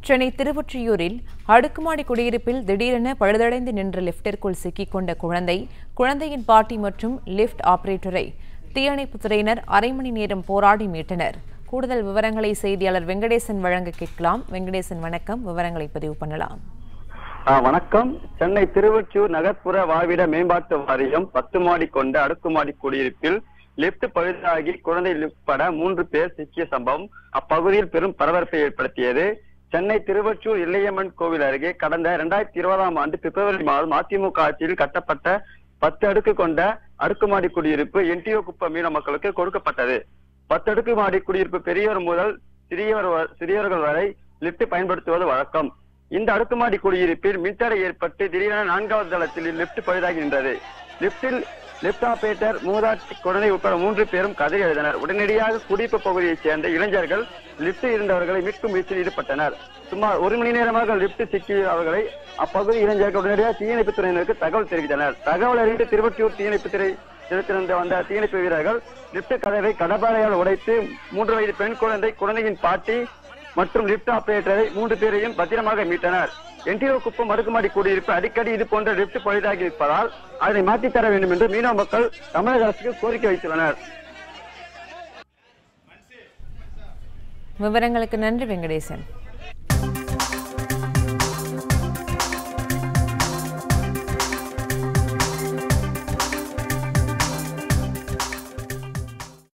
சென்னை திருவொற்றியூரில் அடுக்குமாடி குடியிருப்பில் திடீரென பழுதடைந்து நின்ற லிப்டிற்குள் சிக்கிக் கொண்ட குழந்தை குழந்தையின் பாட்டி மற்றும் லிப்ட் ஆபரேட்டரை தீயணைப்புத் துறையினர் அரை மணி நேரம் போராடி மீட்டனர் கூடுதல் விவரங்களை செய்தியாளர் வெங்கடேசன் வழங்க கேட்கலாம் வெங்கடேசன் வணக்கம் விவரங்களை பதிவு பண்ணலாம் ஆ, வணக்கம் சென்னை திருவொற்றியூர் நகர்ப்புற வாழ்விட மேம்பாட்டு வாரியம் பத்து மாடி கொண்ட அடுக்குமாடி குடியிருப்பில் லிப்ட் பழுதாகி குழந்தை உட்பட மூன்று பேர் சிக்கிய சம்பவம் அப்பகுதியில் பெரும் பரபரப்பை ஏற்படுத்தியது சென்னை திருவொற்றியூர் இல்லையம்மன் கோவில் அருகே கடந்த இரண்டாயிரத்தி இருபதாம் ஆண்டு பிப்ரவரி மாதம் அதிமுக ஆட்சியில் கட்டப்பட்ட பத்து அடுக்கு கொண்ட அடுக்குமாடி குடியிருப்பு என்டிஓ குப்பம் மீன மக்களுக்கு கொடுக்கப்பட்டது பத்து அடுக்கு மாடி குடியிருப்பு பெரியவர் முதல் சிறியவர் வ- சிறியவர்கள் வரை லிப்ட் பயன்படுத்துவது வழக்கம் இந்த அடுக்குமாடி குடியிருப்பில் மின்தடை ஏற்பட்டு திடீரென நான்காவது தளத்தில் லிப்ட் பழுதாகி நின்றது லிப்டில் லிப்ட் ஆபரேட்டர் மூதாட்டி குழந்தை உட்பட மூன்று பேரும் கதறி எழுதினர் உடனடியாக குடியிருப்பு பகுதியைச் சேர்ந்த இளைஞர்கள் லிப்ட் இருந்தவர்களை மீட்கும் முயற்சியில் ஈடுபட்டனர் சுமார் ஒரு மணி நேரமாக லிப்ட் சிக்கிய அவர்களை அப்பகுதி இளைஞர்கள் உடனடியாக தீயணைப்புத் துறையினருக்கு தகவல் தெரிவித்தனர் தகவல் அறிந்து திருவொற்றியூர் தீயணைப்புத் துறை நிலையத்திலிருந்து வந்த தீயணைப்பு வீரர்கள் லிப்ட் கதவை கடப்பாறையால் உடைத்து மூன்று வயது பெண் குழந்தை குழந்தையின் பாட்டி மற்றும் லிப்ட் ஆபரேட்டரை மூன்று பேரையும் பத்திரமாக மீட்டனர் என்டிஓ குப்பம் அடுக்குமாடி குடியிருப்பு அடிக்கடி இது போன்ற லிப்ட் பழுதாகி இருப்பதால் அதனை மாற்றித் தர வேண்டும் என்று மீனவ மக்கள் தமிழக அரசுக்கு கோரிக்கை வைத்துள்ளனர் விவரங்களுக்கு நன்றி வெங்கடேசன்